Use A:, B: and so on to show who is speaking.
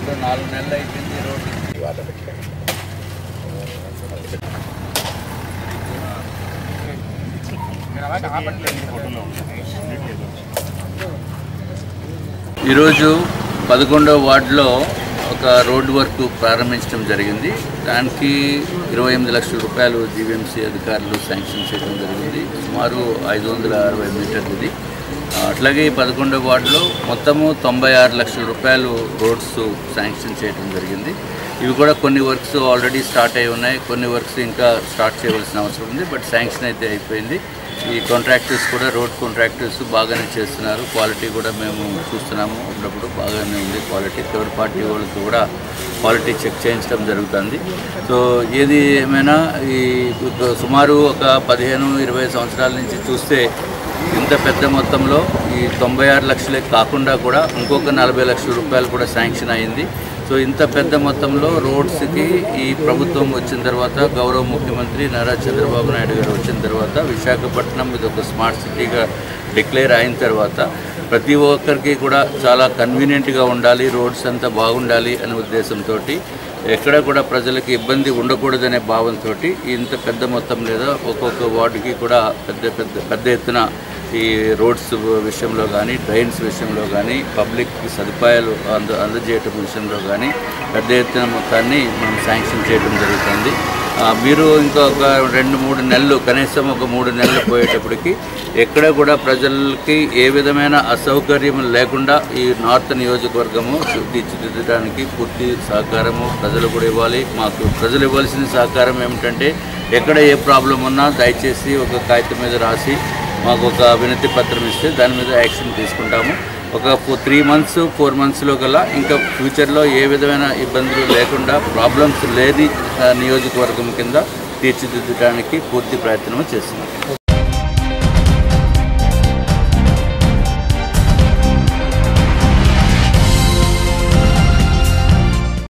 A: ఇప్పుడు నాలుగు నెలలు అయిపోయింది రోడ్డు ఈరోజు పదకొండవ వార్డులో ఒక రోడ్డు వర్క్ ప్రారంభించడం జరిగింది దానికి ఇరవై ఎనిమిది లక్షల రూపాయలు జీవీఎంసీ అధికారులు శాంక్షన్ చేయడం జరిగింది సుమారు ఐదు వందల అరవై మీటర్లది ఆ, అట్లాగే ఈ పదకొండవ వార్డులో మొత్తము తొంభై ఆరు లక్షల రూపాయలు రోడ్స్ శాంక్షన్ చేయడం జరిగింది ఇవి కూడా కొన్ని వర్క్స్ ఆల్రెడీ స్టార్ట్ అయి ఉన్నాయి కొన్ని వర్క్స్ ఇంకా స్టార్ట్ చేయవలసిన అవసరం ఉంది బట్ శాంక్షన్ అయితే అయిపోయింది ఈ కాంట్రాక్టర్స్ కూడా రోడ్ కాంట్రాక్టర్స్ బాగానే చేస్తున్నారు క్వాలిటీ కూడా మేము చూస్తున్నాము అప్పుడప్పుడు బాగానే ఉంది క్వాలిటీ థర్డ్ పార్టీ వాళ్ళకి కూడా క్వాలిటీ చెక్ చేయించడం జరుగుతుంది సో ఏది ఏమైనా ఈ ఒక సుమారు ఒక పదిహేను ఇరవై సంవత్సరాల నుంచి చూస్తే ఇంత పెద్ద మొత్తంలో ఈ తొంభై ఆరు లక్షలే కాకుండా కూడా ఇంకొక నలభై లక్షల రూపాయలు కూడా శాంక్షన్ అయింది సో ఇంత పెద్ద మొత్తంలో రోడ్స్కి ఈ ప్రభుత్వం వచ్చిన తర్వాత గౌరవ ముఖ్యమంత్రి నారా చంద్రబాబు నాయుడు గారు వచ్చిన తర్వాత విశాఖపట్నం ఇది ఒక స్మార్ట్ సిటీగా డిక్లేర్ అయిన తర్వాత ప్రతి ఒక్కరికి కూడా చాలా కన్వీనియంట్గా ఉండాలి రోడ్స్ అంతా బాగుండాలి అనే ఉద్దేశంతో ఎక్కడ కూడా ప్రజలకు ఇబ్బంది ఉండకూడదనే భావంతో ఇంత పెద్ద మొత్తం లేదా ఒక్కొక్క వార్డుకి కూడా పెద్ద పెద్ద పెద్ద ఎత్తున ఈ రోడ్స్ విషయంలో కానీ డ్రైన్స్ విషయంలో కానీ పబ్లిక్ సదుపాయాలు అంద అందజేయటం విషయంలో కానీ పెద్ద ఎత్తున మొత్తాన్ని మనం శాంక్షన్ చేయడం జరుగుతుంది ఆ, మీరు ఇంకొక రెండు మూడు నెలలు కనీసం ఒక మూడు నెలలు పోయేటప్పటికి ఎక్కడ కూడా ప్రజలకి ఏ విధమైన అసౌకర్యం లేకుండా ఈ నార్త్ నియోజకవర్గము తీర్చిదిద్దడానికి పూర్తి సహకారము ప్రజలు కూడా ఇవ్వాలి మాకు ప్రజలు ఇవ్వాల్సిన సహకారం ఏమిటంటే ఎక్కడ ఏ ప్రాబ్లం ఉన్నా దయచేసి ఒక కాగితం మీద రాసి మాకు ఒక వినతి పత్రం ఇస్తే దాని మీద యాక్షన్ తీసుకుంటాము ఒక త్రీ మంత్స్ ఫోర్ మంత్స్లో గల ఇంకా ఫ్యూచర్లో ఏ విధమైన ఇబ్బందులు లేకుండా ప్రాబ్లమ్స్ లేని ఆ, నియోజకవర్గం కింద తీర్చిదిద్దడానికి పూర్తి ప్రయత్నం చేస్తున్నాం